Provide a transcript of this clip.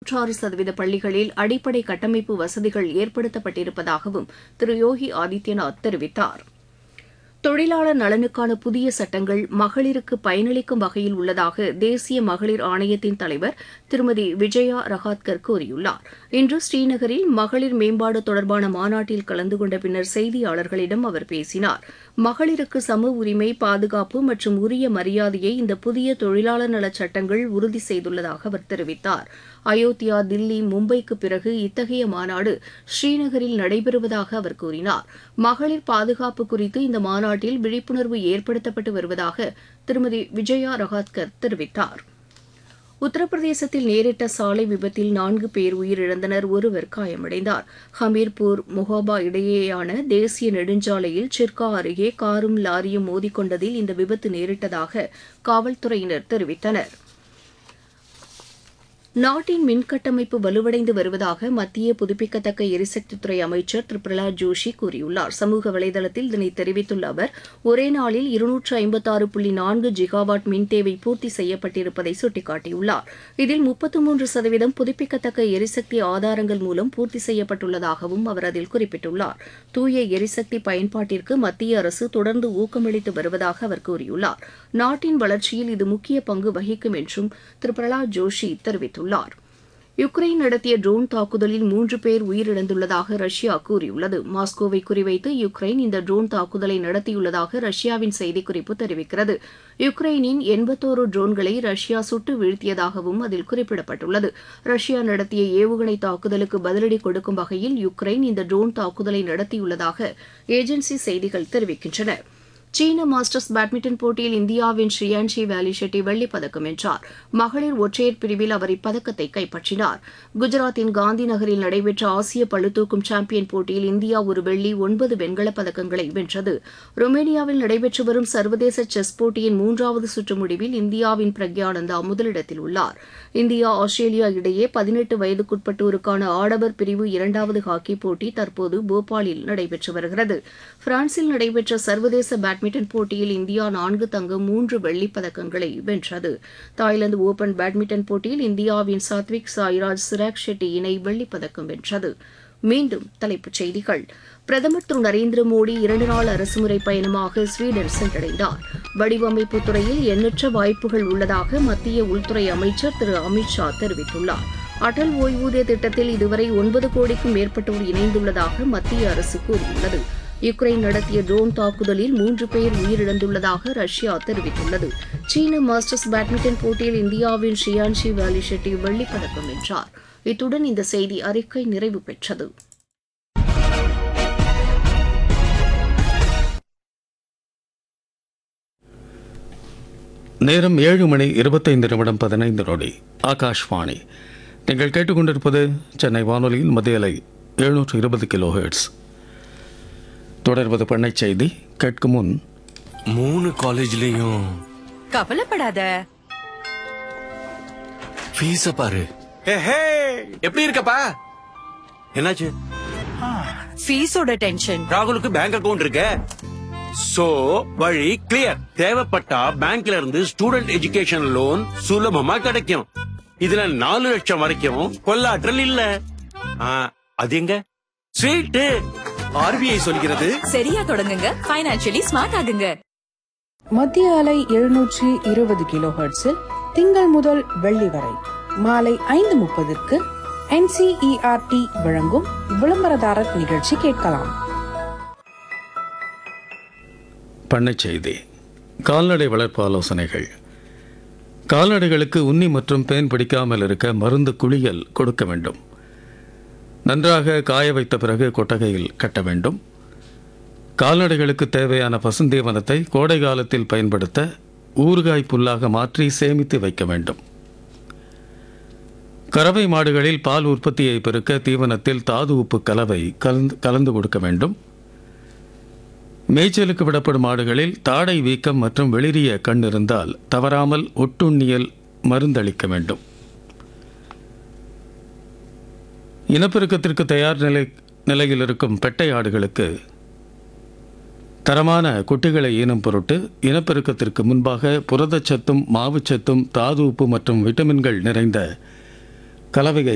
தொன்னூற்றாறு சதவீத பள்ளிகளில் அடிப்படை கட்டமைப்பு வசதிகள் ஏற்படுத்தப்பட்டிருப்பதாகவும் திரு யோகி ஆதித்யநாத் தெரிவித்தார் தொழிலாளர் நலனுக்கான புதிய சட்டங்கள் மகளிருக்கு பயனளிக்கும் வகையில் உள்ளதாக தேசிய மகளிர் ஆணையத்தின் தலைவர் திருமதி விஜயா ரஹாத்கர் கூறியுள்ளார் இன்று ஸ்ரீநகரில் மகளிர் மேம்பாடு தொடர்பான மாநாட்டில் கலந்து கொண்ட பின்னர் செய்தியாளர்களிடம் அவர் பேசினார் மகளிருக்கு சம உரிமை பாதுகாப்பு மற்றும் உரிய மரியாதையை இந்த புதிய தொழிலாளர் நலச் சட்டங்கள் உறுதி செய்துள்ளதாக அவர் தெரிவித்தார் அயோத்தியா தில்லி மும்பைக்கு பிறகு இத்தகைய மாநாடு ஸ்ரீநகரில் நடைபெறுவதாக அவர் கூறினார் மகளிர் பாதுகாப்பு குறித்து இந்த மாநாட்டில் விழிப்புணர்வு ஏற்படுத்தப்பட்டு வருவதாக திருமதி விஜயா ரஹாத்கர் தெரிவித்தார் உத்தரப்பிரதேசத்தில் நேரிட்ட சாலை விபத்தில் நான்கு பேர் உயிரிழந்தனர் ஒருவர் காயமடைந்தார் ஹமீர்பூர் மொஹாபா இடையேயான தேசிய நெடுஞ்சாலையில் சிர்கா அருகே காரும் லாரியும் மோதிக்கொண்டதில் இந்த விபத்து நேரிட்டதாக காவல்துறையினர் தெரிவித்தனர் நாட்டின் மின்கட்டமைப்பு வலுவடைந்து வருவதாக மத்திய புதுப்பிக்கத்தக்க எரிசக்தித்துறை அமைச்சர் திரு பிரகலாத் ஜோஷி கூறியுள்ளார் சமூக வலைதளத்தில் இதனை தெரிவித்துள்ள அவர் ஒரே நாளில் இருநூற்று ஐம்பத்தாறு புள்ளி நான்கு ஜிகாவாட் மின் தேவை பூர்த்தி செய்யப்பட்டிருப்பதை சுட்டிக்காட்டியுள்ளார் இதில் முப்பத்து மூன்று சதவீதம் புதுப்பிக்கத்தக்க எரிசக்தி ஆதாரங்கள் மூலம் பூர்த்தி செய்யப்பட்டுள்ளதாகவும் அவர் அதில் குறிப்பிட்டுள்ளார் தூய எரிசக்தி பயன்பாட்டிற்கு மத்திய அரசு தொடர்ந்து ஊக்கமளித்து வருவதாக அவர் கூறியுள்ளார் நாட்டின் வளர்ச்சியில் இது முக்கிய பங்கு வகிக்கும் என்றும் திரு பிரகலாத் ஜோஷி தெரிவித்துள்ளார் தெரிவித்துள்ளார் யுக்ரைன் நடத்திய ட்ரோன் தாக்குதலில் மூன்று பேர் உயிரிழந்துள்ளதாக ரஷ்யா கூறியுள்ளது மாஸ்கோவை குறிவைத்து யுக்ரைன் இந்த ட்ரோன் தாக்குதலை நடத்தியுள்ளதாக ரஷ்யாவின் செய்திக்குறிப்பு தெரிவிக்கிறது யுக்ரைனின் எண்பத்தோரு ட்ரோன்களை ரஷ்யா சுட்டு வீழ்த்தியதாகவும் அதில் குறிப்பிடப்பட்டுள்ளது ரஷ்யா நடத்திய ஏவுகணை தாக்குதலுக்கு பதிலடி கொடுக்கும் வகையில் யுக்ரைன் இந்த ட்ரோன் தாக்குதலை நடத்தியுள்ளதாக ஏஜென்சி செய்திகள் தெரிவிக்கின்றன சீன மாஸ்டர்ஸ் பேட்மிண்டன் போட்டியில் இந்தியாவின் ஸ்ரீயான்ஷி வேலி ஷெட்டி வெள்ளிப் பதக்கம் வென்றார் மகளிர் ஒற்றையர் பிரிவில் அவர் இப்பதக்கத்தை கைப்பற்றினார் குஜராத்தின் காந்தி நகரில் நடைபெற்ற ஆசிய பளுதூக்கும் சாம்பியன் போட்டியில் இந்தியா ஒரு வெள்ளி ஒன்பது வெண்கலப் பதக்கங்களை வென்றது ருமேனியாவில் நடைபெற்று வரும் சர்வதேச செஸ் போட்டியின் மூன்றாவது சுற்று முடிவில் இந்தியாவின் பிரக்யானந்தா முதலிடத்தில் உள்ளார் இந்தியா ஆஸ்திரேலியா இடையே பதினெட்டு வயதுக்குட்பட்டோருக்கான ஆடவர் பிரிவு இரண்டாவது ஹாக்கி போட்டி தற்போது போபாலில் நடைபெற்று வருகிறது பிரான்சில் நடைபெற்ற சர்வதேச பேட்மிண்டன் போட்டியில் இந்தியா நான்கு தங்கம் மூன்று வெள்ளிப் பதக்கங்களை வென்றது தாய்லாந்து ஓபன் பேட்மிண்டன் போட்டியில் இந்தியாவின் சாத்விக் சாய்ராஜ் சிராக் ஷெட்டி இணை வெள்ளிப் பதக்கம் வென்றது மீண்டும் தலைப்புச் செய்திகள் பிரதமர் திரு நரேந்திர மோடி இரண்டு நாள் அரசுமுறை பயணமாக ஸ்வீடன் சென்றடைந்தார் வடிவமைப்பு துறையில் எண்ணற்ற வாய்ப்புகள் உள்ளதாக மத்திய உள்துறை அமைச்சர் திரு அமித் ஷா தெரிவித்துள்ளார் அடல் ஓய்வூதிய திட்டத்தில் இதுவரை ஒன்பது கோடிக்கும் மேற்பட்டோர் இணைந்துள்ளதாக மத்திய அரசு கூறியுள்ளது யுக்ரைன் நடத்திய ட்ரோன் தாக்குதலில் மூன்று பேர் உயிரிழந்துள்ளதாக ரஷ்யா தெரிவித்துள்ளது சீன மாஸ்டர்ஸ் பேட்மிண்டன் போட்டியில் இந்தியாவின் ஷியான்ஷி வேலி ஷெட்டி வெள்ளிப் பதக்கம் வென்றார் இத்துடன் இந்த செய்தி அறிக்கை நிறைவு பெற்றது நேரம் ஏழு மணி இருபத்தைந்து நிமிடம் பதினைந்து நொடி ஆகாஷ்வாணி நீங்கள் கேட்டுக்கொண்டிருப்பது சென்னை வானொலியில் மத்தியலை எழுநூற்று இருபது கிலோ ஹெர்ட்ஸ் தொடர்வது பண்ணைச் செய்தி கேட்கும் முன் மூணு காலேஜ்லயும் கவலைப்படாத ஃபீஸ பாரு எப்படி இருக்கப்பா என்னாச்சு ஃபீஸோட டென்ஷன் ராகுலுக்கு பேங்க் அக்கவுண்ட் இருக்க சோ வழி கிளியர் தேவைப்பட்டா பேங்க்ல இருந்து ஸ்டூடெண்ட் எஜுகேஷன் லோன் சுலபமா கிடைக்கும் இதுல நாலு லட்சம் வரைக்கும் கொள்ளாற்றல் இல்ல ஆ, அது எங்க ஸ்வீட் ஆர்பிஐ சொல்கிறது சரியா தொடங்குங்க ஃபைனான்சியலி ஸ்மார்ட் ஆகுங்க மத்திய அலை எழுநூற்றி இருபது கிலோ ஹெர்ட்ஸில் திங்கள் முதல் வெள்ளி வரை மாலை ஐந்து முப்பதுக்கு என்சிஇஆர்டி வழங்கும் விளம்பரதாரர் நிகழ்ச்சி கேட்கலாம் பண்ணைச் செய்தி கால்நடை வளர்ப்பு ஆலோசனைகள் கால்நடைகளுக்கு உன்னி மற்றும் பேன் பிடிக்காமல் இருக்க மருந்து குளியல் கொடுக்க வேண்டும் நன்றாக காய வைத்த பிறகு கொட்டகையில் கட்ட வேண்டும் கால்நடைகளுக்கு தேவையான பசுந்தீவனத்தை கோடை காலத்தில் பயன்படுத்த ஊறுகாய் புல்லாக மாற்றி சேமித்து வைக்க வேண்டும் கறவை மாடுகளில் பால் உற்பத்தியை பெருக்க தீவனத்தில் தாது உப்பு கலவை கலந்து கலந்து கொடுக்க வேண்டும் மேய்ச்சலுக்கு விடப்படும் மாடுகளில் தாடை வீக்கம் மற்றும் வெளிரிய கண் இருந்தால் தவறாமல் ஒட்டுண்ணியல் மருந்தளிக்க வேண்டும் இனப்பெருக்கத்திற்கு தயார் நிலை நிலையில் இருக்கும் பெட்டை ஆடுகளுக்கு தரமான குட்டிகளை ஈனும் பொருட்டு இனப்பெருக்கத்திற்கு முன்பாக புரதச்சத்தும் மாவுச்சத்தும் தாது உப்பு மற்றும் விட்டமின்கள் நிறைந்த கலவையை